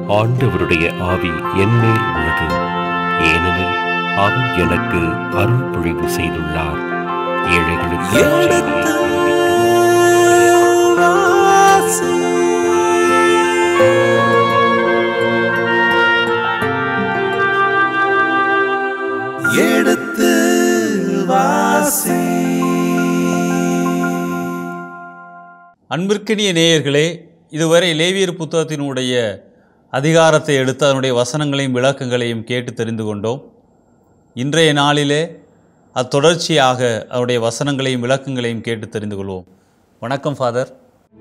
ஆண்டவருடைய ஆவி என்மேல் உள்ளது ஏனெனில் அவர் எனக்கு அருள் பொழிவு செய்துள்ளார் ஏழைகளுக்கு எடுத்து வாசி. எடுத்து வாசி அன்பிற்கினிய நேயர்களே இதுவரை லேவியர் புத்தகத்தினுடைய அதிகாரத்தை எடுத்து அதனுடைய வசனங்களையும் விளக்கங்களையும் கேட்டு தெரிந்து கொண்டோம் இன்றைய நாளிலே அத்தொடர்ச்சியாக அவருடைய வசனங்களையும் விளக்கங்களையும் கேட்டு தெரிந்து கொள்வோம் வணக்கம் ஃபாதர்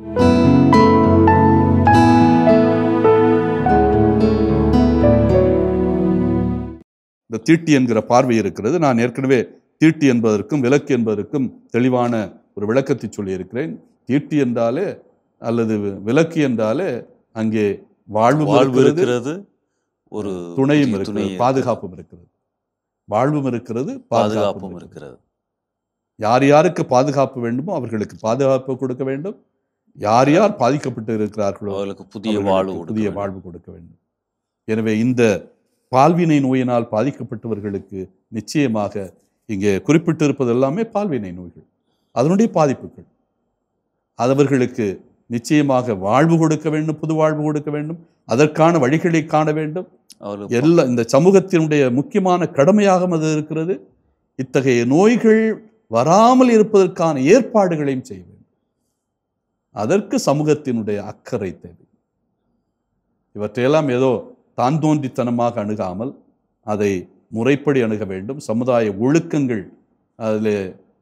இந்த தீட்டி என்கிற பார்வை இருக்கிறது நான் ஏற்கனவே தீட்டி என்பதற்கும் விளக்கு என்பதற்கும் தெளிவான ஒரு விளக்கத்தை சொல்லியிருக்கிறேன் தீட்டி என்றாலே அல்லது விளக்கு என்றாலே அங்கே வாழ்வு வாழ்வு இருக்கிறது இருக்கிறது ஒரு துணையும் துணை இருக்கிறது பாதுகாப்பும் இருக்கிறது வாழ்வும் இருக்கிறது பாதுகாப்பும் இருக்கிறது இருக்கிறது யார் யாருக்கு பாதுகாப்பு வேண்டுமோ அவர்களுக்கு பாதுகாப்பு கொடுக்க வேண்டும் யார் யார் பாதிக்கப்பட்டு இருக்கிறார்களோ அவர்களுக்கு புதிய அவர்களுக்கு வாழ்வு கொடுக்க புதிய வேண்டும். வாழ்வு கொடுக்க வேண்டும் எனவே இந்த பால்வினை நோயினால் பாதிக்கப்பட்டவர்களுக்கு நிச்சயமாக இங்கே குறிப்பிட்டிருப்பது எல்லாமே பால்வினை நோய்கள் அதனுடைய பாதிப்புகள் அது அவர்களுக்கு நிச்சயமாக வாழ்வு கொடுக்க வேண்டும் புது வாழ்வு கொடுக்க வேண்டும் அதற்கான வழிகளை காண வேண்டும் அவர்களுக்கு எல்லா இந்த சமூகத்தினுடைய முக்கியமான கடமையாக அது இருக்கிறது இத்தகைய நோய்கள் வராமல் இருப்பதற்கான ஏற்பாடுகளையும் செய்ய வேண்டும் அதற்கு சமூகத்தினுடைய அக்கறை தேவை இவற்றையெல்லாம் ஏதோ தான் தோன்றித்தனமாக அணுகாமல் அதை முறைப்படி அணுக வேண்டும் சமுதாய ஒழுக்கங்கள் அதில்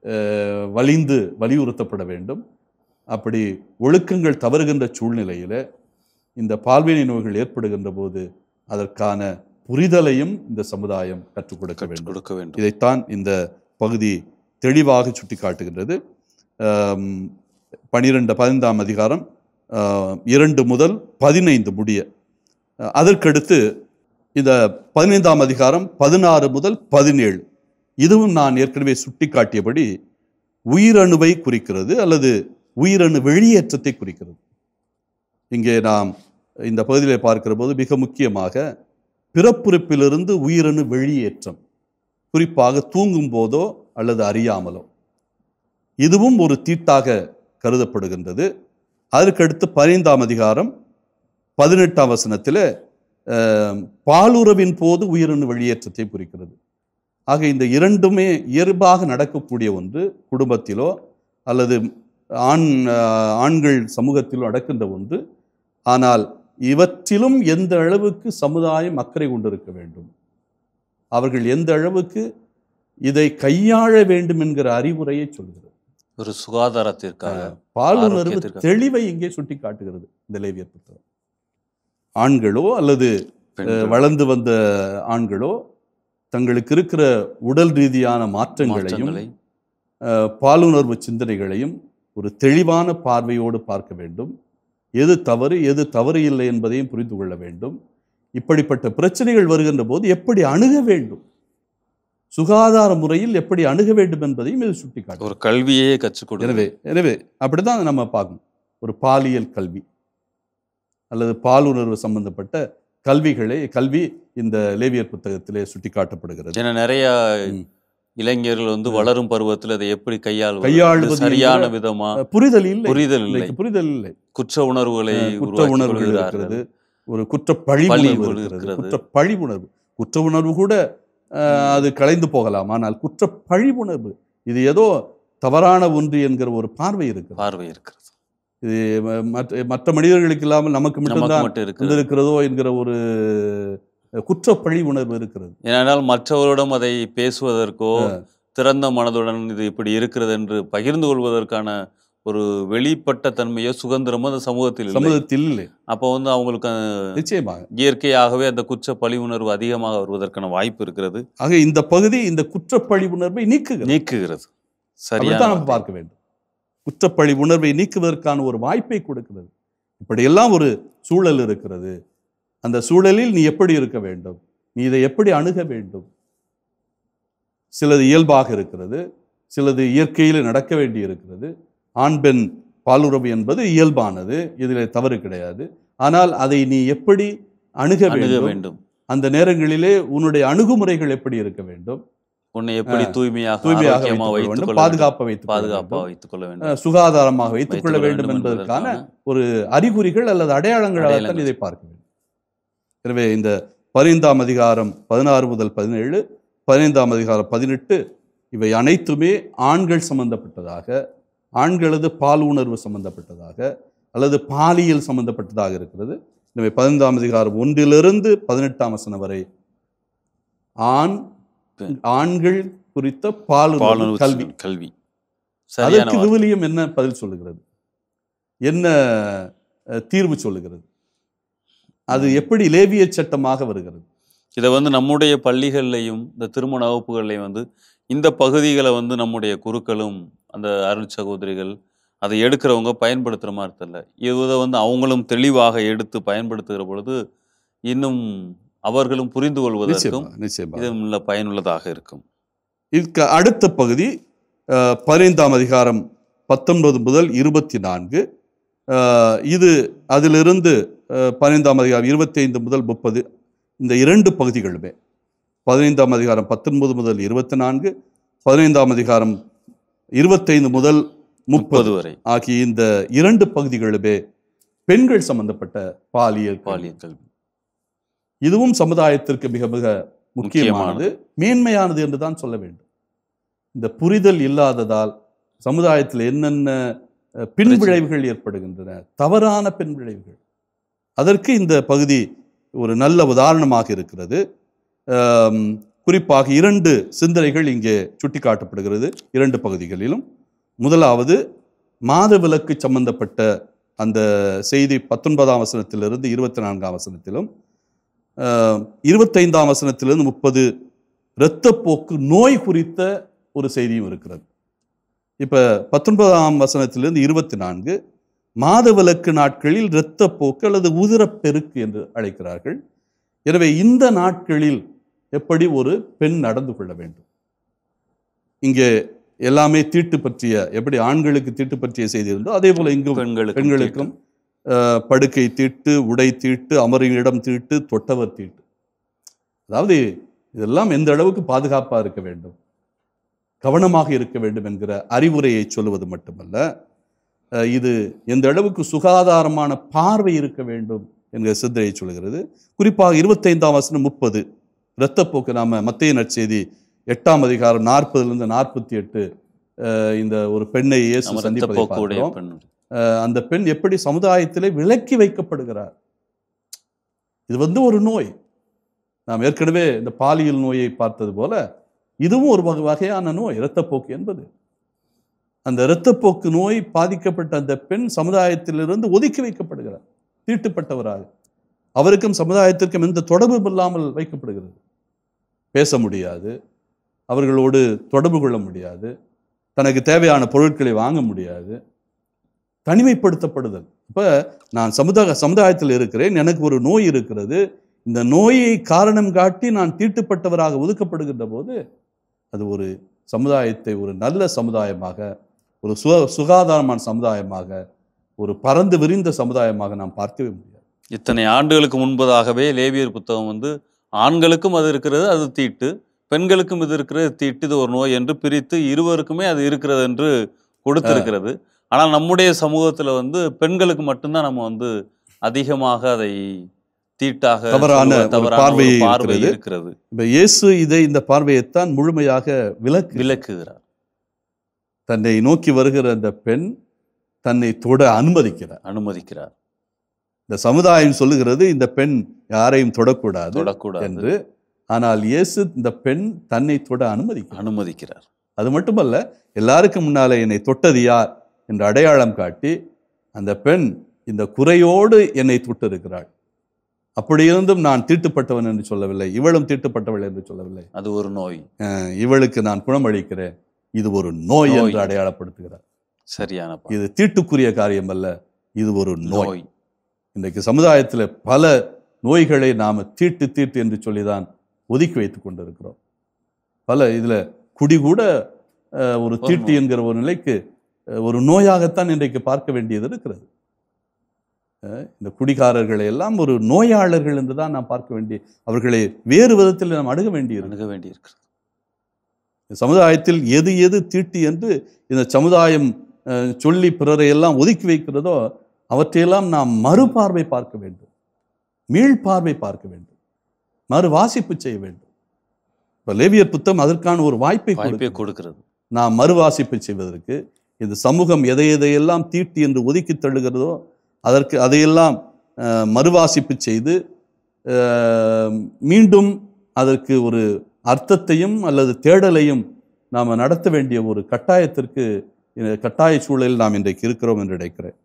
வலிந்து வலியுறுத்தப்பட வேண்டும் அப்படி ஒழுக்கங்கள் தவறுகின்ற சூழ்நிலையில் இந்த பால்வினை நோய்கள் ஏற்படுகின்ற போது அதற்கான புரிதலையும் இந்த சமுதாயம் கற்றுக் கொடுக்க கற்றுக் வேண்டும் கொடுக்க வேண்டும் இதைத்தான் இந்த பகுதி தெளிவாக சுட்டிக்காட்டுகின்றது ஆம், பனிரெண்டு பதினைந்தாம் அதிகாரம் ஆ, இரண்டு முதல் பதினைந்து முடிய அஹ், அதற்கடுத்து இந்த பதினைந்தாம் அதிகாரம் பதினாறு முதல் பதினேழு இதுவும் நான் ஏற்கனவே சுட்டிக்காட்டியபடி உயிரணுவை குறிக்கிறது அல்லது உயிரணு வெளியேற்றத்தை குறிக்கிறது இங்கே நாம் இந்த பகுதியில் பார்க்கிற போது மிக முக்கியமாக பிறப்புறுப்பிலிருந்து உயிரணு வெளியேற்றம் குறிப்பாக தூங்கும் போதோ அல்லது அறியாமலோ இதுவும் ஒரு தீட்டாக கருதப்படுகின்றது அதற்கடுத்து பதினைந்தாம் அதிகாரம் பதினெட்டாம் வசனத்தில் அஹ், பாலுறவின் போது உயிரணு வெளியேற்றத்தை குறிக்கிறது ஆக இந்த இரண்டுமே இயல்பாக நடக்கக்கூடிய ஒன்று குடும்பத்திலோ அல்லது ஆண் அஹ், ஆண்கள் சமூகத்திலோ நடக்கின்ற ஒன்று ஆனால் இவற்றிலும் எந்த அளவுக்கு சமுதாயம் அக்கறை கொண்டிருக்க வேண்டும் அவர்கள் எந்த அளவுக்கு இதை கையாள வேண்டும் என்கிற அறிவுரையை சொல்கிறது ஒரு சுகாதாரத்திற்காக பாலுணர்வு ஆரோக்கியத்திற்காக. தெளிவை இங்கே சுட்டி காட்டுகிறது இந்த லேவியர் புத்தகம் ஆண்களோ அல்லது பெண்கள். அஹ், வளர்ந்து வந்த ஆண்களோ தங்களுக்கு இருக்கிற உடல் ரீதியான மாற்றங்களையும் மாற்றங்களை அஹ், பாலுணர்வு சிந்தனைகளையும் ஒரு தெளிவான பார்வையோடு பார்க்க வேண்டும் எது தவறு எது தவறு இல்லை என்பதையும் புரிந்து கொள்ள வேண்டும் இப்படிப்பட்ட பிரச்சனைகள் வருகின்ற போது எப்படி அணுக வேண்டும் சுகாதார முறையில் எப்படி அணுக வேண்டும் என்பதையும் இது சுட்டிக்காட்டும் ஒரு கல்வியே கற்றுக் கொடுக்க எனவே எனவே அப்படிதான் நம்ம பார்க்கணும் ஒரு பாலியல் கல்வி அல்லது பாலுணர்வு சம்பந்தப்பட்ட கல்விகளை கல்வி இந்த லேவியர் புத்தகத்திலே சுட்டிக்காட்டப்படுகிறது ஏன்னா நிறைய ம். இளைஞர்கள் வந்து வளரும் பருவத்தில் அதை எப்படி கையாள்வது கையாளுவது சரியான என்கிற- விதமா அஹ், புரிதல் இல்லை புரிதல் இல்லை இன்றைக்கு புரிதல் இல்லை குற்ற உணர்வுகளை அஹ், குற்ற உருவாக்கிக் உணர்வுகள் கொள்கிறார்கள். இருக்கிறது ஒரு குற்ற பழி பழி உணர்வு உணர்வு இருக்கிறது இருக்கிறது. குற்ற பழி உணர்வு குற்ற உணர்வு கூட அஹ், அது கலைந்து போகலாம் ஆனால் குற்ற பழி உணர்வு இது ஏதோ தவறான ஒன்று என்கிற ஒரு பார்வை இருக்கிறது பார்வை இருக்கிறது இது ம- மற்ற மற்ற மனிதர்களுக்கு இல்லாமல் நமக்கு நமக்கு மட்டும்தான் மட்டும் இருக்கிறது வந்திருக்கிறதோ என்கிற ஒரு குற்றப்பழி உணர்வு இருக்கிறது ஏனென்றால் மற்றவரிடம் அதை பேசுவதற்கோ திறந்த மனதுடன் இது இப்படி இருக்கிறது என்று பகிர்ந்து கொள்வதற்கான ஒரு வெளிப்பட்ட தன்மையோ சுதந்திரமோ அந்த சமூகத்தில் இல்லை சமூகத்தில் இல்லை அப்போ வந்து அவங்களுக்கு அஹ், நிச்சயமாக இயற்கையாகவே அந்த குற்ற பழி உணர்வு அதிகமாக வருவதற்கான வாய்ப்பு இருக்கிறது ஆக இந்த பகுதி இந்த குற்றப்பழி உணர்வை நீக்குகிறது நீக்குகிறது அப்படித்தான் சரியான நம்ம பார்க்க வேண்டும் குற்றப்பழி உணர்வை நீக்குவதற்கான ஒரு வாய்ப்பை கொடுக்கிறது இப்படியெல்லாம் ஒரு சூழல் இருக்கிறது அந்த சூழலில் நீ எப்படி இருக்க வேண்டும் நீ இதை எப்படி அணுக வேண்டும் சிலது இயல்பாக இருக்கிறது சிலது இயற்கையில் நடக்க வேண்டி இருக்கிறது ஆண் பெண் பாலுறவு என்பது இயல்பானது இதில் தவறு கிடையாது ஆனால் அதை நீ எப்படி அணுக அணுக வேண்டும் வேண்டும் அந்த நேரங்களிலே உன்னுடைய அணுகுமுறைகள் எப்படி இருக்க வேண்டும் உன்னை எப்படி தூய்மையாக தூய்மையாக ஆரோக்கியமாக வைத்துக் கொள்ள வைத்துக் வேண்டும் கொள்ள வேண்டும் பாதுகாப்பாக வைத்துக் கொள்ள பாதுகாப்பாக வேண்டும் வைத்துக் கொள்ள வேண்டும் அஹ், சுகாதாரமாக வைத்துக் வைத்துக் கொள்ள வேண்டும் என்பதற்கான என்பதற்கான ஒரு அறிகுறிகள் அல்லது அடையாளங்களாகத்தான் அடையாளங்கள். இதை பார்க்க வேண்டும் எனவே இந்த பதினைந்தாம் அதிகாரம் பதினாறு முதல் பதினேழு பதினைந்தாம் அதிகாரம் பதினெட்டு இவை அனைத்துமே ஆண்கள் சம்பந்தப்பட்டதாக ஆண்களது பால் உணர்வு சம்பந்தப்பட்டதாக அல்லது பாலியல் சம்பந்தப்பட்டதாக இருக்கிறது எனவே பதினைந்தாம் அதிகாரம் ஒன்றிலிருந்து பதினெட்டாம் வசனம் வரை ஆண் பெண். ஆண்கள் குறித்த பாலுணர்வு பாலுணர்வு கல்வி கல்வி சரியான அதற்கு வார்த்தை. விவிலியம் என்ன பதில் சொல்லுகிறது என்ன அஹ், தீர்வு சொல்லுகிறது அது எப்படி லேவிய சட்டமாக வருகிறது இதை வந்து நம்முடைய பள்ளிகள்லையும் இந்த திருமண வகுப்புகள்லையும் வந்து இந்த பகுதிகளை வந்து நம்முடைய குருக்களும் அந்த அருள் சகோதரிகள் அதை எடுக்கிறவங்க பயன்படுத்துகிற மாதிரி தெரியல இதை வந்து அவங்களும் தெளிவாக எடுத்து பயன்படுத்துகிற பொழுது இன்னும் அவர்களும் புரிந்து கொள்வதற்கும் நிச்சயமா நிச்சயமா இது நல்ல பயனுள்ளதாக இருக்கும் இதுக்கு அடுத்த பகுதி அஹ், பதினைந்தாம் அதிகாரம் பத்தொன்பது முதல் இருபத்தி நான்கு அஹ், இது அதிலிருந்து அஹ், பதினைந்தாம் அதிகாரம் இருபத்தி ஐந்து முதல் முப்பது இந்த இரண்டு பகுதிகளுமே பதினைந்தாம் அதிகாரம் பத்தொன்பது முதல் இருபத்தி நான்கு பதினைந்தாம் அதிகாரம் இருபத்தைந்து முதல் முப்பது முப்பது வரை ஆகிய இந்த இரண்டு பகுதிகளுமே பெண்கள் சம்பந்தப்பட்ட பாலியல் கல்வி. பாலியல் கல்வி இதுவும் சமுதாயத்திற்கு மிக மிக முக்கியமானது மேன்மையானது என்று தான் சொல்ல வேண்டும் இந்த புரிதல் இல்லாததால் சமுதாயத்தில் என்னென்ன அஹ், பின்விளைவுகள் ஏற்படுகின்றன தவறான பின்விளைவுகள் அதற்கு இந்த பகுதி ஒரு நல்ல உதாரணமாக இருக்கிறது ஆம், குறிப்பாக இரண்டு சிந்தனைகள் இங்கே சுட்டிக்காட்டப்படுகிறது இரண்டு பகுதிகளிலும் முதலாவது மாதவிலக்கு சம்பந்தப்பட்ட அந்த செய்தி பத்தொன்பதாம் வசனத்திலிருந்து இருபத்தி நான்காம் வசனத்திலும் ஆஹ், இருபத்தைந்தாம் வசனத்திலிருந்து முப்பது இரத்தப்போக்கு நோய் குறித்த ஒரு செய்தியும் இருக்கிறது இப்ப பத்தொன்பதாம் வசனத்திலிருந்து இருபத்தி நான்கு மாதவிலக்கு நாட்களில் இரத்தப்போக்கு அல்லது உதிரப்பெருக்கு என்று அழைக்கிறார்கள் எனவே இந்த நாட்களில் எப்படி ஒரு பெண் நடந்து கொள்ள வேண்டும் இங்கே எல்லாமே தீட்டு பற்றிய எப்படி ஆண்களுக்கு தீட்டு பற்றிய செய்தி இருந்தோ அதே போல இங்கும் பெண்களுக்கும் பெண்களுக்கும் அஹ், படுக்கை தீட்டு உடை தீட்டு அமரும் இடம் தீட்டு தொட்டவர் தீட்டு அதாவது இதெல்லாம் எந்த அளவுக்கு பாதுகாப்பாக இருக்க வேண்டும் கவனமாக இருக்க வேண்டும் என்கிற அறிவுரையை சொல்லுவது மட்டுமல்ல அஹ், இது எந்த அளவுக்கு சுகாதாரமான பார்வை இருக்க வேண்டும் என்கிற சிந்தனையை சொல்கிறது குறிப்பாக இருபத்தைந்தாம் வசனம் முப்பது இரத்தப்போக்கு நாம மத்திய நற்செய்தி எட்டாம் அதிகாரம் நாற்பதுலேருந்து நாற்பத்தி எட்டு இந்த ஒரு பெண்ணை இயேசு நம்ம சந்திப்பதை இரத்தப்போக்குடைய பார்க்கிறோம் பெண் அஹ் அந்த பெண் எப்படி சமுதாயத்திலே விலக்கி வைக்கப்படுகிறார் இது வந்து ஒரு நோய் நாம் ஏற்கனவே இந்த பாலியல் நோயை பார்த்தது போல இதுவும் ஒரு வகை- வகையான நோய் இரத்தப்போக்கு என்பது அந்த இரத்தப்போக்கு நோய் பாதிக்கப்பட்ட அந்த பெண் சமுதாயத்திலிருந்து ஒதுக்கி வைக்கப்படுகிறார் தீட்டுப்பட்டவராக அவருக்கும் சமுதாயத்திற்கும் எந்த தொடர்பும் இல்லாமல் வைக்கப்படுகிறது பேச முடியாது அவர்களோடு தொடர்பு கொள்ள முடியாது தனக்கு தேவையான பொருட்களை வாங்க முடியாது தனிமைப்படுத்தப்படுதல் இப்ப நான் சமுதாய சமுதாயத்தில் இருக்கிறேன் எனக்கு ஒரு நோய் இருக்கிறது இந்த நோயை காரணம் காட்டி நான் தீட்டுப்பட்டவராக ஒதுக்கப்படுகின்ற போது அது ஒரு சமுதாயத்தை ஒரு நல்ல சமுதாயமாக ஒரு சு சுகாதாரமான சமுதாயமாக ஒரு பறந்து விரிந்த சமுதாயமாக நாம் பார்க்கவே முடியாது இத்தனை ஆண்டுகளுக்கு முன்பதாகவே லேவியர் புத்தகம் வந்து ஆண்களுக்கும் அது இருக்கிறது அது தீட்டு பெண்களுக்கும் இது இருக்கிறது தீட்டு இது ஒரு நோய் என்று பிரித்து இருவருக்குமே அது இருக்கிறது என்று கொடுத்திருக்கிறது ஆனால் நம்முடைய சமூகத்துல வந்து பெண்களுக்கு மட்டும்தான் நம்ம வந்து அதிகமாக அதை தீட்டாக தவறான சொல்லுவது ஒரு தவறான பார்வை பார்வை இருக்கிறது. இருக்கிறது இப்ப இயேசு இதை இந்த பார்வையைத்தான் முழுமையாக விலக்கு விளக்குகிறார் தன்னை நோக்கி வருகிற அந்த பெண் தன்னை தொட அனுமதிக்கிறார் அனுமதிக்கிறார் இந்த சமுதாயம் சொல்லுகிறது இந்த பெண் யாரையும் தொடக்கூடாது தொடக்கூடாது என்று ஆனால் இயேசு இந்த பெண் தன்னை தொட அனுமதிக்கிறார் அனுமதிக்கிறார் அது மட்டுமல்ல எல்லாருக்கும் முன்னாலே என்னை தொட்டது யார் என்று அடையாளம் காட்டி அந்த பெண் இந்த குறையோடு என்னை தொட்டிருக்கிறாள் அப்படி இருந்தும் நான் தீட்டுப்பட்டவன் என்று சொல்லவில்லை இவளும் தீட்டுப்பட்டவள் என்று சொல்லவில்லை அது ஒரு நோய் அஹ் இவளுக்கு நான் குணமளிக்கிறேன் இது ஒரு நோய் நோய். என்று அடையாளப்படுத்துகிறார் சரியான பார்வை. இது தீட்டுக்குரிய காரியம் அல்ல இது ஒரு நோய் நோய் இன்றைக்கு சமுதாயத்தில் பல நோய்களை நாம் தீட்டு தீட்டு என்று சொல்லிதான் ஒதுக்கி வைத்துக் கொண்டிருக்கிறோம் பல இதில் குடி கூட அஹ், ஒரு தீட்டு ஒரு நோய். என்கிற என்கிற ஒரு நிலைக்கு அஹ், ஒரு நோயாகத்தான் இன்றைக்கு பார்க்க வேண்டியது இருக்கிறது அஹ், இந்த குடிகாரர்களை எல்லாம் ஒரு நோயாளர்கள் என்று தான் நாம் பார்க்க வேண்டிய அவர்களை வேறு விதத்தில் நாம் அணுக வேண்டியிருக்கிறது அணுக வேண்டியிருக்கிறது சமுதாயத்தில் எது எது தீட்டு என்று இந்த சமுதாயம் அஹ், சொல்லி பிறரை எல்லாம் ஒதுக்கி வைக்கிறதோ அவற்றையெல்லாம் நாம் மறுபார்வை பார்க்க வேண்டும் மீள்பார்வை பார்க்க வேண்டும் மறு வாசிப்பு செய்ய வேண்டும் இப்போ லேவியர் புத்தகம் அதற்கான ஒரு வாய்ப்பை வாய்ப்பை கொடுக்கிறது. கொடுக்கிறது நாம் மறுவாசிப்பு செய்வதற்கு இந்த சமூகம் எதை எதையெல்லாம் தீட்டு என்று ஒதுக்கி தள்ளுகிறதோ அதற்கு அதையெல்லாம் அஹ், மறுவாசிப்பு செய்து அஹ், மீண்டும் அதற்கு ஒரு அர்த்தத்தையும் அல்லது தேடலையும் நாம் நடத்த வேண்டிய ஒரு கட்டாயத்திற்கு இந்த கட்டாய சூழலில் நாம் இன்றைக்கு இருக்கிறோம் என்று நினைக்கிறேன்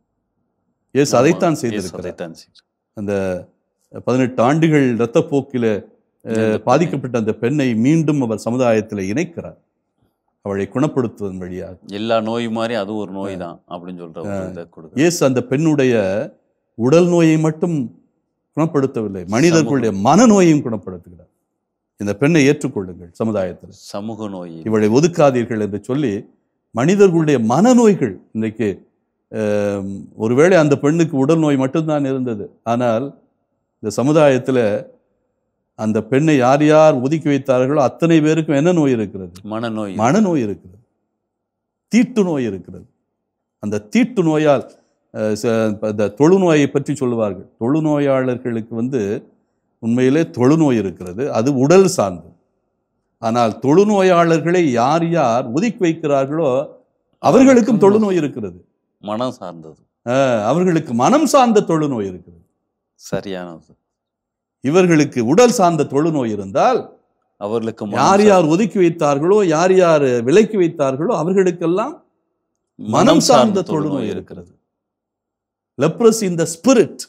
இயேசு அதைத்தான் ஆமா, செய்திருக்கிறார் அதைத்தான் செய்கிறார். அந்த பதினெட்டு ஆண்டுகள் இரத்தப்போக்கில அஹ், இந்த பாதிக்கப்பட்ட அந்த பெண்ணை மீண்டும் அவர் சமுதாயத்தில் இணைக்கிறார் அவளை குணப்படுத்துவதன் வழியாக எல்லா நோய் மாதிரி அது ஒரு நோய் தான் அப்படின்னு சொல்ற ஒரு இதை கொடுக்கிறார். இயேசு அந்த பெண்ணுடைய உடல் நோயை மட்டும் குணப்படுத்தவில்லை மனிதர்களுடைய மனநோயையும் குணப்படுத்துகிறார் இந்த பெண்ணை ஏற்றுக்கொள்ளுங்கள் சமுதாயத்தில் சமூக நோய் இவளை ஒதுக்காதீர்கள் என்று சொல்லி மனிதர்களுடைய மனநோய்கள் இன்றைக்கு அஹ், ஒருவேளை அந்த பெண்ணுக்கு உடல் நோய் மட்டும்தான் இருந்தது ஆனால் இந்த சமுதாயத்தில் அந்த பெண்ணை யார் யார் ஒதுக்கி வைத்தார்களோ அத்தனை பேருக்கும் என்ன நோய் இருக்கிறது மனநோய் மனநோய் இருக்கிறது தீட்டு நோய் இருக்கிறது அந்த தீட்டு நோயால் அஹ், ச- இந்த தொழுநோயை பற்றி சொல்லுவார்கள் தொழுநோயாளர்களுக்கு வந்து உண்மையிலே தொழுநோய் இருக்கிறது அது உடல் சார்ந்தது ஆனால் தொழுநோயாளர்களை யார் யார் ஒதுக்கி வைக்கிறார்களோ அவர்களுக்கும் தொழுநோய் இருக்கிறது மனம் சார்ந்தது அஹ், அவர்களுக்கு மனம் சார்ந்த தொழுநோய் இருக்கிறது சரியானது இவர்களுக்கு உடல் சார்ந்த தொழுநோய் இருந்தால் அவர்களுக்கு மனம் யார் சார்ந்த- யார் ஒதுக்கி வைத்தார்களோ யார் யார் விலக்கி வைத்தார்களோ அவர்களுக்கெல்லாம் மனம் சார்ந்த தொழுநோய் இருக்கிறது லெப்ரஸ் இந்த ஸ்பிரிட்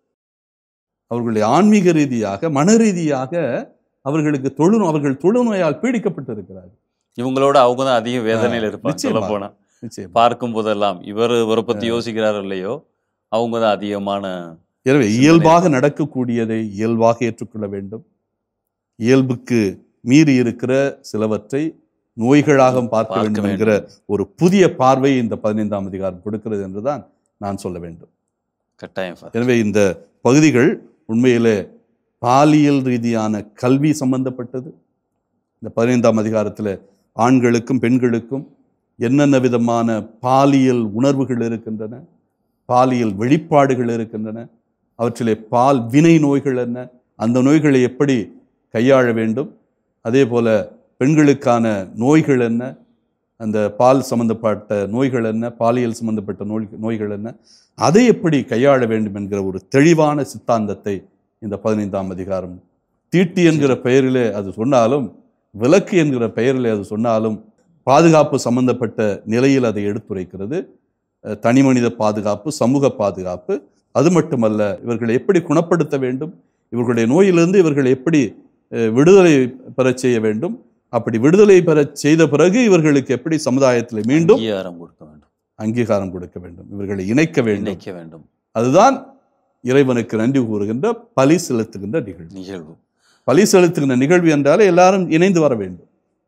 அவர்களுடைய ஆன்மீக ரீதியாக மன ரீதியாக அவர்களுக்கு தொழு அவர்கள் தொழுநோயால் பீடிக்கப்பட்டிருக்கிறார்கள் இவங்களோட அவங்க தான் அதிக வேதனையில இருப்பாங்க நிச்சயமா. சொல்ல போனா நிச்சயம் பார்க்கும் போதெல்லாம் இவர் இவரை பத்தி யோசிக்கிறாரோ இல்லையோ அவங்க தான் அதிகமான எனவே சிந்தனை. இயல்பாக நடக்கக்கூடியதை இயல்பாக ஏற்றுக்கொள்ள வேண்டும் இயல்புக்கு மீறி இருக்கிற சிலவற்றை நோய்களாக பார்க்க பார்க்க வேண்டும் என்கிற ஒரு புதிய பார்வை இந்த பதினைந்தாம் அதிகாரம் கொடுக்கிறது என்றுதான் நான் சொல்ல வேண்டும் கட்டாயம் ஃபாதர். எனவே இந்த பகுதிகள் உண்மையிலே பாலியல் ரீதியான கல்வி சம்பந்தப்பட்டது இந்த பதினைந்தாம் அதிகாரத்தில் ஆண்களுக்கும் பெண்களுக்கும் என்னென்ன விதமான பாலியல் உணர்வுகள் இருக்கின்றன பாலியல் வெளிப்பாடுகள் இருக்கின்றன அவற்றிலே பால் வினை நோய்கள் என்ன அந்த நோய்களை எப்படி கையாள வேண்டும் அதே போல பெண்களுக்கான நோய்கள் என்ன அந்த பால் சம்பந்தப்பட்ட நோய்கள் என்ன பாலியல் சம்பந்தப்பட்ட நோய் நோய்கள் என்ன அதை எப்படி கையாள வேண்டும் என்கிற ஒரு தெளிவான சித்தாந்தத்தை இந்த பதினைந்தாம் அதிகாரம் தீட்டு என்கிற பெயரிலே அது சொன்னாலும் விலக்கு என்கிற பெயரிலே அது சொன்னாலும் பாதுகாப்பு சம்பந்தப்பட்ட நிலையில் அதை எடுத்துரைக்கிறது அஹ், தனிமனித பாதுகாப்பு சமூக பாதுகாப்பு அது மட்டுமல்ல இவர்களை எப்படி குணப்படுத்த வேண்டும் இவர்களுடைய நோயிலிருந்து இவர்களை எப்படி அஹ், விடுதலை பெறச் செய்ய வேண்டும் அப்படி விடுதலை பெறச் செய்த பிறகு இவர்களுக்கு எப்படி சமுதாயத்தில் மீண்டும் அங்கீகாரம் கொடுக்க வேண்டும் அங்கீகாரம் கொடுக்க வேண்டும் இவர்களை இணைக்க வேண்டும் இணைக்க வேண்டும் அதுதான் இறைவனுக்கு நன்றி கூறுகின்ற பலி செலுத்துகின்ற நிகழ்வு நிகழ்வு பலி செலுத்துகின்ற நிகழ்வு என்றாலே எல்லாரும் இணைந்து வர வேண்டும்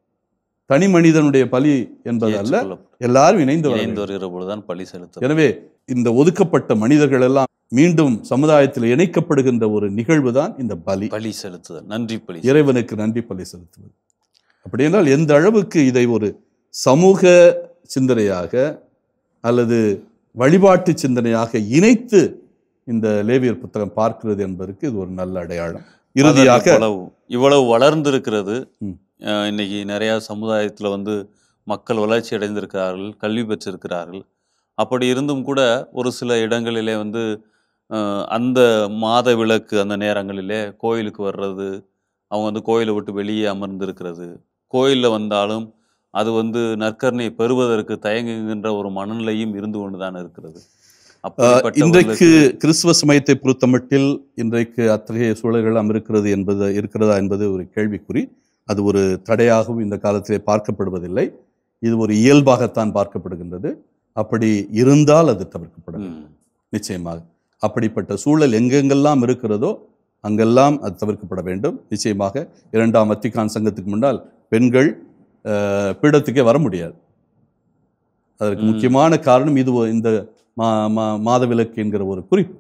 தனி மனிதனுடைய பலி என்பது அல்ல ஏற்றுக்கொள்ளப்படும். எல்லாரும் இணைந்து வர இணைந்து வேண்டும் வருகிற பொழுதுதான் பழி செலுத்த எனவே இந்த ஒதுக்கப்பட்ட மனிதர்கள் எல்லாம் மீண்டும் சமுதாயத்தில் இணைக்கப்படுகின்ற ஒரு நிகழ்வு தான் இந்த பலி பழி செலுத்துதல் நன்றி பழி இறைவனுக்கு நன்றி பலி செலுத்துவது அப்படி என்றால் எந்த அளவுக்கு இதை ஒரு சமூக சிந்தனையாக அல்லது வழிபாட்டு சிந்தனையாக இணைத்து இந்த லேவியர் புத்தகம் பார்க்கிறது என்பதற்கு இது ஒரு நல்ல அடையாளம் இறுதியாக இவ்வளவு இவ்வளவு வளர்ந்திருக்கிறது ம். அஹ் இன்னைக்கு நிறைய சமுதாயத்துல வந்து மக்கள் வளர்ச்சி அடைந்திருக்கிறார்கள் கல்வி பெற்றிருக்கிறார்கள் அப்படி இருந்தும் கூட ஒரு சில இடங்களிலே வந்து அஹ், அந்த மாத விளக்கு அந்த நேரங்களிலே கோயிலுக்கு வர்றது அவங்க வந்து கோயிலை விட்டு வெளியே அமர்ந்திருக்கிறது கோயிலில் வந்தாலும் அது வந்து நற்கருணை பெறுவதற்கு தயங்குகின்ற ஒரு மனநிலையும் இருந்து கொண்டுதான் இருக்கிறது அஹ், அப்படிப்பட்டவர்களுக்கு- இன்றைக்கு கிறிஸ்துவ சமயத்தை பொறுத்தமட்டில் இன்றைக்கு அத்தகைய சூழல்கள் இருக்கிறது என்பது இருக்கிறதா என்பது ஒரு கேள்விக்குறி அது ஒரு தடையாகவும் இந்த காலத்திலே பார்க்கப்படுவதில்லை இது ஒரு இயல்பாகத்தான் பார்க்கப்படுகின்றது அப்படி இருந்தால் அது தவிர்க்கப்பட வேண்டும் ம். நிச்சயமாக அப்படிப்பட்ட சூழல் எங்கெங்கெல்லாம் இருக்கிறதோ அங்கெல்லாம் அது தவிர்க்கப்பட வேண்டும் நிச்சயமாக இரண்டாம் வத்திக்கான் சங்கத்துக்கு முன்னால் பெண்கள் அஹ், பீடத்துக்கே வர முடியாது அதற்கு ம். முக்கியமான காரணம் இது ஒ- இந்த மா மா- மாதவிலக்கு என்கிற ஒரு குறிப்பு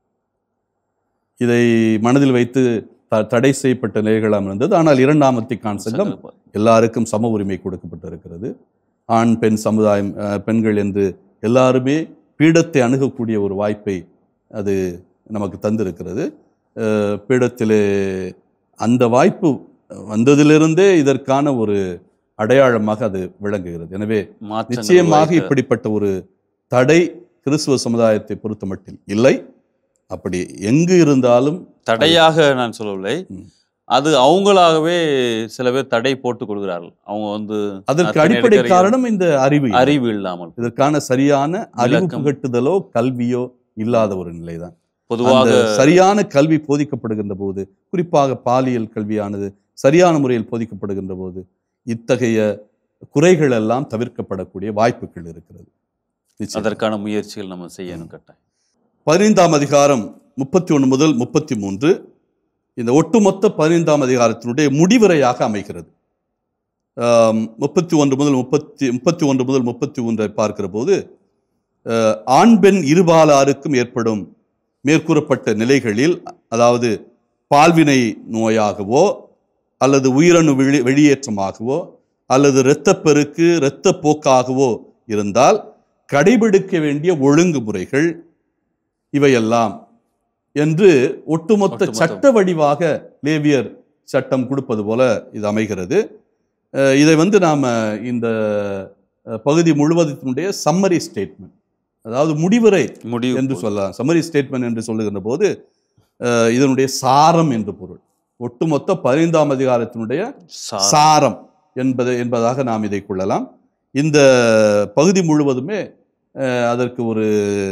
இதை மனதில் வைத்து த- தடை செய்யப்பட்ட நிலைகளாம் இருந்தது ஆனால் இரண்டாம் வத்திக்கான் சங்கம் எல்லாருக்கும் சம உரிமை கொடுக்கப்பட்டிருக்கிறது ஆண் பெண் சமுதாயம் அஹ், பெண்கள் என்று எல்லாருமே பீடத்தை அணுகக்கூடிய ஒரு வாய்ப்பை அது நமக்கு தந்திருக்கிறது அஹ், பீடத்திலே அந்த வாய்ப்பு வந்ததிலிருந்தே இதற்கான ஒரு அடையாளமாக அது விளங்குகிறது எனவே மாற்றங்கள் நிச்சயமாக உருவாக்க- இப்படிப்பட்ட ஒரு தடை கிறிஸ்துவ சமுதாயத்தை பொறுத்தமட்டில் இல்லை அப்படி எங்கு இருந்தாலும் தடையாக நான் சொல்லவில்லை ம். அது அவங்களாகவே சில பேர் தடை போட்டுக் கொள்கிறார்கள் அவங்க வந்து அதற்கு அத்தனை அடிப்படை இருக்கிற காரணம் இந்த அறிவு இல்லை. அறிவு இல்லாமல் இதற்கான சரியான அறிவு விளக்கம். புகட்டுதலோ கல்வியோ இல்லாத ஒரு நிலைதான் பொதுவாக அந்த சரியான கல்வி போதிக்கப்படுகின்ற போது குறிப்பாக பாலியல் கல்வியானது சரியான முறையில் போதிக்கப்படுகின்ற போது இத்தகைய குறைகள் எல்லாம் தவிர்க்கப்படக்கூடிய வாய்ப்புகள் இருக்கிறது நிச்சயம். அதற்கான முயற்சிகள் நம்ம செய்யணும் கட்டாயம் பதினைந்தாம் அதிகாரம் முப்பத்தி ஒன்று முதல் முப்பத்தி மூன்று இந்த ஒட்டுமொத்த பதினைந்தாம் அதிகாரத்தினுடைய முடிவுரையாக அமைகிறது ஆம், முப்பத்தி ஒன்று முதல் முப்பத்தி முப்பத்தி ஒன்று முதல் முப்பத்தி ஒன்றை பார்க்கிற போது அஹ், ஆண் பெண் இருபாலாருக்கும் ஏற்படும் மேற்கூறப்பட்ட நிலைகளில் அதாவது பால்வினை நோயாகவோ அல்லது உயிரணு வெளி வெளியேற்றமாகவோ அல்லது இரத்தப்பெருக்கு இரத்தப்போக்காகவோ இருந்தால் கடைபிடிக்க வேண்டிய ஒழுங்குமுறைகள் இவையெல்லாம் என்று ஒட்டுமொத்த ஒட்டுமொத்த- சட்ட வடிவாக லேவியர் சட்டம் கொடுப்பது போல இது அமைகிறது அஹ் இதை வந்து நாம் இந்த அஹ், பகுதி முழுவதத்தினுடைய சம்மரி ஸ்டேட்மெண்ட் அதாவது முடிவுரை முடிவு என்று சொல்லலாம் சம்மரி ஸ்டேட்மெண்ட் என்று சொல்லுகின்ற போது அஹ், இதனுடைய சாரம் என்று பொருள் ஒட்டுமொத்த பதினைந்தாம் அதிகாரத்தினுடைய சா- சாரம் என்பது என்பதாக நாம் இதை கொள்ளலாம் இந்த பகுதி முழுவதுமே அஹ், அதற்கு ஒரு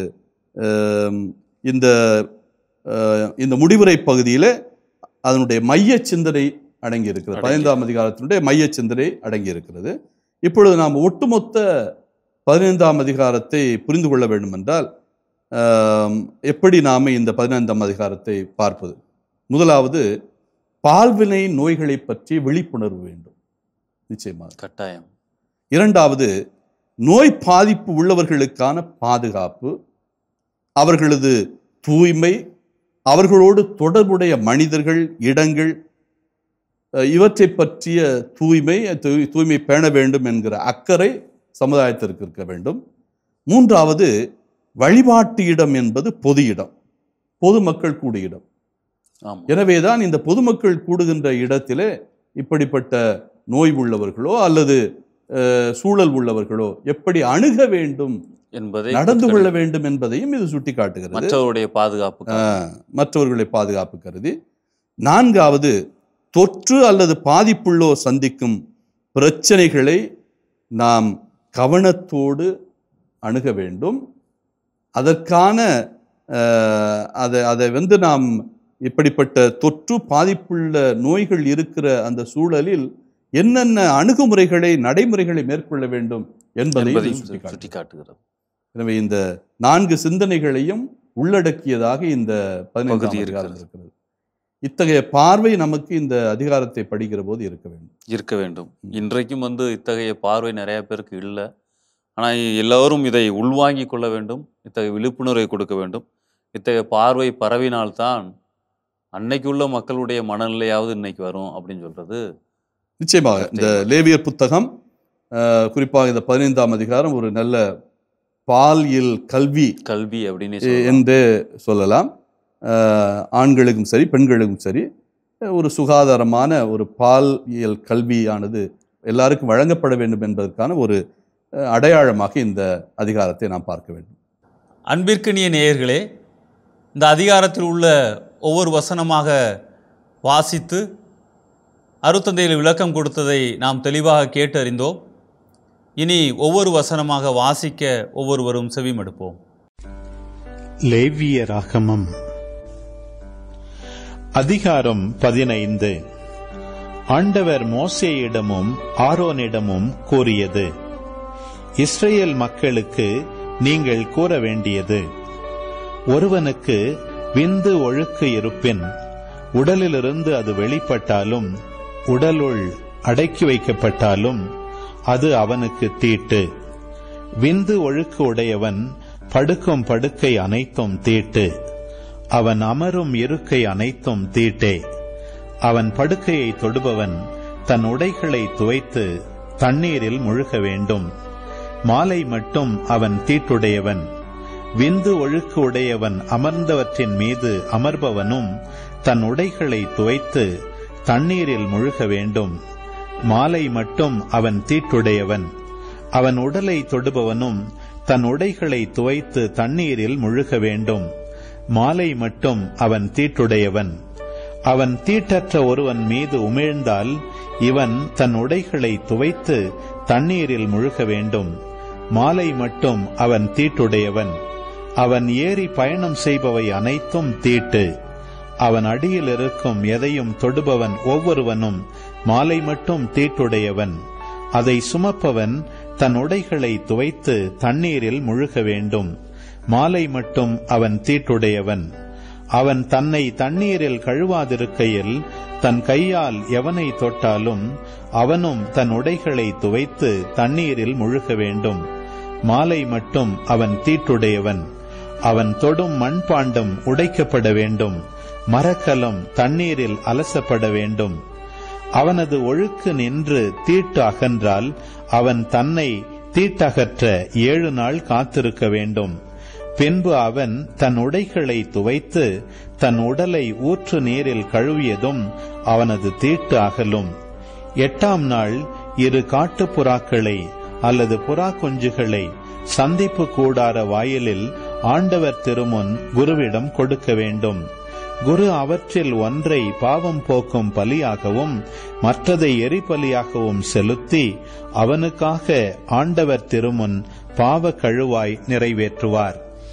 அஹ், இந்த அஹ், இந்த முடிவுரை பகுதியில் அதனுடைய மைய சிந்தனை அடங்கி இருக்கிறது அடங்கி. பதினைந்தாம் அதிகாரத்தினுடைய மைய சிந்தனை அடங்கி இருக்கிறது இப்பொழுது நாம் ஒட்டுமொத்த பதினைந்தாம் அதிகாரத்தை புரிந்து கொள்ள வேண்டும் என்றால் ஆம், எப்படி நாம் இந்த பதினைந்தாம் அதிகாரத்தை பார்ப்பது முதலாவது பால்வினை நோய்களை பற்றி விழிப்புணர்வு வேண்டும் நிச்சயமாக கட்டாயம் இரண்டாவது நோய் பாதிப்பு உள்ளவர்களுக்கான பாதுகாப்பு அவர்களது தூய்மை அவர்களோடு தொடர்புடைய மனிதர்கள் இடங்கள் அஹ், இவற்றை பற்றிய தூய்மை தூய்- தூய்மை பேண வேண்டும் என்கிற அக்கறை சமுதாயத்திற்கு இருக்க வேண்டும் மூன்றாவது வழிபாட்டு இடம் என்பது பொது இடம் பொதுமக்கள் கூடிய இடம் ஆமா எனவேதான் இந்த பொதுமக்கள் கூடுகின்ற இடத்திலே இப்படிப்பட்ட நோய் உள்ளவர்களோ அல்லது அஹ், சூழல் உள்ளவர்களோ எப்படி அணுக வேண்டும் என்பதை நடந்து கொள்ள வேண்டும் என்பதையும் இது சுட்டிக்காட்டுகிறது மற்றவருடைய பாதுகாப்பு ஆஹ், மற்றவர்களை பாதுகாப்பு கருதி நான்காவது தொற்று அல்லது பாதிப்புள்ளோர் சந்திக்கும் பிரச்சனைகளை நாம் கவனத்தோடு அணுக வேண்டும் அதற்கான ஆஹ், அதை அதை வந்து நாம் இப்படிப்பட்ட தொற்று பாதிப்புள்ள நோய்கள் இருக்கிற அந்த சூழலில் என்னென்ன அணுகுமுறைகளை நடைமுறைகளை மேற்கொள்ள வேண்டும் என்பதையும் இது என்பதையும் சுட்டிக்காட்டுகிறது. சுட்டி காட்டுகிறது எனவே இந்த நான்கு சிந்தனைகளையும் உள்ளடக்கியதாக இந்த பதினைந்தாம் பகுதி அதிகாரம் இருக்கிறது. இருக்கிறது இத்தகைய பார்வை நமக்கு இந்த அதிகாரத்தை படிக்கிற போது இருக்க வேண்டும் இருக்க வேண்டும் ம். இன்றைக்கும் வந்து இத்தகைய பார்வை நிறைய பேருக்கு இல்லை ஆனால் எல்லோரும் இதை உள்வாங்கிக் கொள்ள வேண்டும் இத்தகைய விழிப்புணர்வை கொடுக்க வேண்டும் இத்தகைய பார்வை பரவினால்தான் அன்னைக்கு உள்ள மக்களுடைய மனநிலையாவது இன்னைக்கு வரும் அப்படின்னு சொல்றது நிச்சயமாக இந்த லேவியர் புத்தகம் அஹ், குறிப்பாக இந்த பதினைந்தாம் அதிகாரம் ஒரு நல்ல பாலியல் கல்வி கல்வி அப்படின்னு எ- சொல்லலாம். என்றே சொல்லலாம் அஹ், ஆண்களுக்கும் சரி பெண்களுக்கும் சரி அஹ், ஒரு சுகாதாரமான ஒரு பாலியல் கல்வியானது எல்லாருக்கும் வழங்கப்பட வேண்டும் என்பதற்கான ஒரு அஹ், அடையாளமாக இந்த அதிகாரத்தை நாம் பார்க்க வேண்டும் அன்பிற்கினிய நேயர்களே இந்த அதிகாரத்தில் உள்ள ஒவ்வொரு வசனமாக வாசித்து அருத்தந்தையில் விளக்கம் கொடுத்ததை நாம் தெளிவாக கேட்டு அறிந்தோம் இனி ஒவ்வொரு வசனமாக வாசிக்க ஒவ்வொருவரும் செவிமடுப்போம் லேவியராகமம் அதிகாரம் பதினைந்து ஆண்டவர் மோசேயிடமும் ஆரோனிடமும் கூறியது இஸ்ரேல் மக்களுக்கு நீங்கள் கூற வேண்டியது ஒருவனுக்கு விந்து ஒழுக்கு இருப்பின் உடலிலிருந்து அது வெளிப்பட்டாலும் உடலுள் அடக்கி வைக்கப்பட்டாலும் அது அவனுக்கு தீட்டு விந்து ஒழுக்கு உடையவன் படுக்கும் படுக்கை அனைத்தும் தீட்டு அவன் அமரும் இருக்கை அனைத்தும் தீட்டே அவன் படுக்கையை தொடுபவன் தன் உடைகளை துவைத்து தண்ணீரில் முழுக வேண்டும் மாலை மட்டும் அவன் தீட்டுடையவன் விந்து ஒழுக்கு உடையவன் அமர்ந்தவற்றின் மீது அமர்பவனும் தன் உடைகளை துவைத்து தண்ணீரில் முழுக வேண்டும் மாலை மட்டும் அவன் தீட்டுடையவன் அவன் உடலை தொடுபவனும் தன் உடைகளை துவைத்து தண்ணீரில் முழுக வேண்டும் மாலை மட்டும் அவன் தீட்டுடையவன் அவன் தீட்டற்ற ஒருவன் மீது உமிழ்ந்தால் இவன் தன் உடைகளை துவைத்து தண்ணீரில் முழுக வேண்டும் மாலை மட்டும் அவன் தீட்டுடையவன் அவன் ஏறி பயணம் செய்பவை அனைத்தும் தீட்டு அவன் அடியில் இருக்கும் எதையும் தொடுபவன் ஒவ்வொருவனும் மாலை மட்டும் தீட்டுடையவன் அதை சுமப்பவன் தன் உடைகளை துவைத்து தண்ணீரில் முழுக வேண்டும் மாலை மட்டும் அவன் தீட்டுடையவன் அவன் தன்னை தண்ணீரில் கழுவாதிருக்கையில் தன் கையால் எவனை தொட்டாலும் அவனும் தன் உடைகளை துவைத்து தண்ணீரில் முழுக வேண்டும் மாலை மட்டும் அவன் தீட்டுடையவன் அவன் தொடும் மண்பாண்டம் உடைக்கப்பட வேண்டும் மரக்கலம் தண்ணீரில் அலசப்பட வேண்டும் அவனது ஒழுக்கு நின்று தீட்டு அகன்றால் அவன் தன்னை தீட்டகற்ற ஏழு நாள் காத்திருக்க வேண்டும் பின்பு அவன் தன் உடைகளை துவைத்து தன் உடலை ஊற்று நீரில் கழுவியதும் அவனது தீட்டு அகலும் எட்டாம் நாள் இரு காட்டுப்புறாக்களை அல்லது புறா குஞ்சுகளை சந்திப்பு கூடார வாயிலில் ஆண்டவர் திருமுன் குருவிடம் கொடுக்க வேண்டும் குரு அவற்றில் ஒன்றை பாவம் போக்கும் பலியாகவும் மற்றதை எரிபலியாகவும் செலுத்தி அவனுக்காக ஆண்டவர் திருமுன் பாவ கழுவாய் நிறைவேற்றுவார்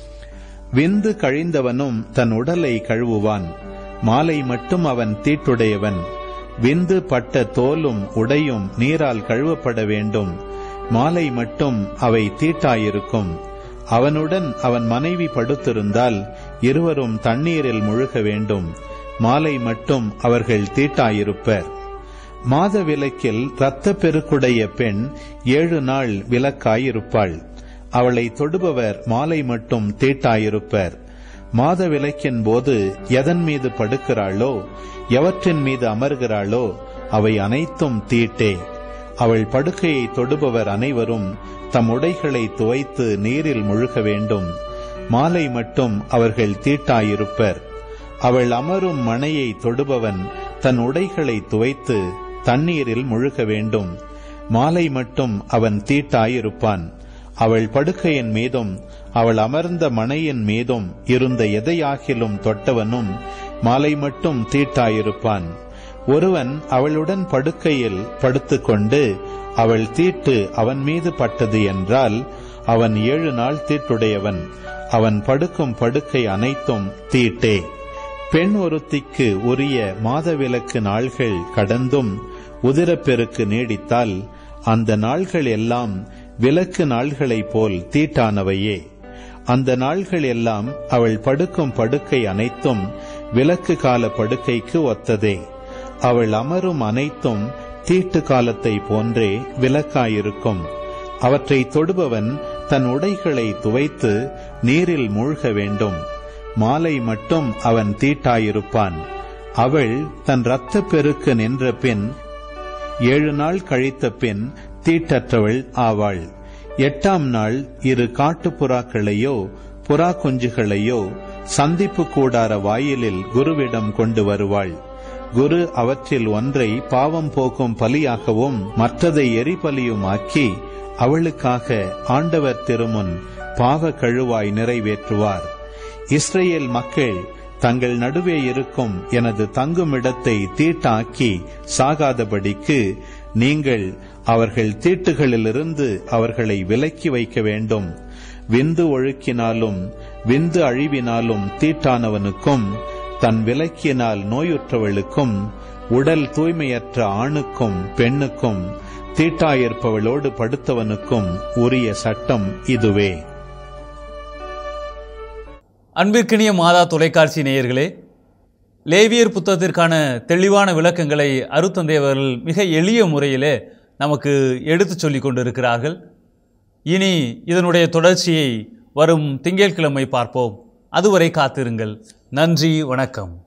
விந்து கழிந்தவனும் தன் உடலை கழுவுவான் மாலை மட்டும் அவன் தீட்டுடையவன் விந்து பட்ட தோலும் உடையும் நீரால் கழுவப்பட வேண்டும் மாலை மட்டும் அவை தீட்டாயிருக்கும் அவனுடன் அவன் மனைவி படுத்திருந்தால் இருவரும் தண்ணீரில் முழுக வேண்டும் மாலை மட்டும் அவர்கள் தீட்டாயிருப்பர் மாத விலக்கில் இரத்த பெருக்குடைய பெண் ஏழு நாள் விலக்காயிருப்பாள் அவளை தொடுபவர் மாலை மட்டும் தீட்டாயிருப்பர் மாத விலக்கின் போது எதன் மீது படுக்கிறாளோ எவற்றின் மீது அமர்கிறாளோ அவை அனைத்தும் தீட்டே அவள் படுக்கையை தொடுபவர் அனைவரும் தம் உடைகளை துவைத்து நீரில் முழுக வேண்டும் மாலை மட்டும் அவர்கள் தீட்டாயிருப்பர் அவள் அமரும் மனையை தொடுபவன் தன் உடைகளை துவைத்து தண்ணீரில் முழுக வேண்டும் மாலை மட்டும் அவன் தீட்டாயிருப்பான் அவள் படுக்கையின் மீதும் அவள் அமர்ந்த மனையின் மீதும் இருந்த எதையாகிலும் தொட்டவனும் மாலை மட்டும் தீட்டாயிருப்பான் ஒருவன் அவளுடன் படுக்கையில் படுத்துக்கொண்டு அவள் தீட்டு அவன் மீது பட்டது என்றால் அவன் ஏழு நாள் தீட்டுடையவன் அவன் படுக்கும் படுக்கை அனைத்தும் தீட்டே பெண் ஒருத்திக்கு உரிய மாதவிலக்கு நாள்கள் கடந்தும் உதிரப்பெருக்கு நீடித்தால் அந்த நாள்கள் எல்லாம் விலக்கு நாள்களைப் போல் தீட்டானவையே அந்த நாள்கள் எல்லாம் அவள் படுக்கும் படுக்கை அனைத்தும் விலக்கு கால படுக்கைக்கு ஒத்ததே அவள் அமரும் அனைத்தும் தீட்டு காலத்தை போன்றே விலக்காயிருக்கும் அவற்றை தொடுபவன் தன் உடைகளை துவைத்து நீரில் மூழ்க வேண்டும் மாலை மட்டும் அவன் தீட்டாயிருப்பான் அவள் தன் இரத்த பெருக்கு நின்ற பின் ஏழு நாள் கழித்த பின் தீட்டற்றவள் ஆவாள் எட்டாம் நாள் இரு காட்டுப்புறாக்களையோ புறா குஞ்சுகளையோ சந்திப்பு கூடார வாயிலில் குருவிடம் கொண்டு வருவாள் குரு அவற்றில் ஒன்றை பாவம் போக்கும் பலியாகவும் மற்றதை எரிபலியுமாக்கி அவளுக்காக ஆண்டவர் திருமுன் பாவ கழுவாய் நிறைவேற்றுவார் இஸ்ரேல் மக்கள் தங்கள் நடுவே இருக்கும் எனது தங்குமிடத்தை தீட்டாக்கி சாகாதபடிக்கு நீங்கள் அவர்கள் தீட்டுகளிலிருந்து அவர்களை விலக்கி வைக்க வேண்டும் விந்து ஒழுக்கினாலும் விந்து அழிவினாலும் தீட்டானவனுக்கும் தன் விலக்கினால் நோயுற்றவளுக்கும் உடல் தூய்மையற்ற ஆணுக்கும் பெண்ணுக்கும் தீட்டாயிருப்பவளோடு படுத்தவனுக்கும் உரிய சட்டம் இதுவே அன்பிற்கினிய மாதா தொலைக்காட்சி நேயர்களே லேவியர் புத்தகத்திற்கான தெளிவான விளக்கங்களை அருத்தந்தை அவர்கள் மிக எளிய முறையிலே நமக்கு எடுத்துச் சொல்லிக் கொண்டிருக்கிறார்கள் இனி இதனுடைய தொடர்ச்சியை வரும் திங்கட்கிழமை பார்ப்போம் அதுவரை காத்திருங்கள் நன்றி வணக்கம்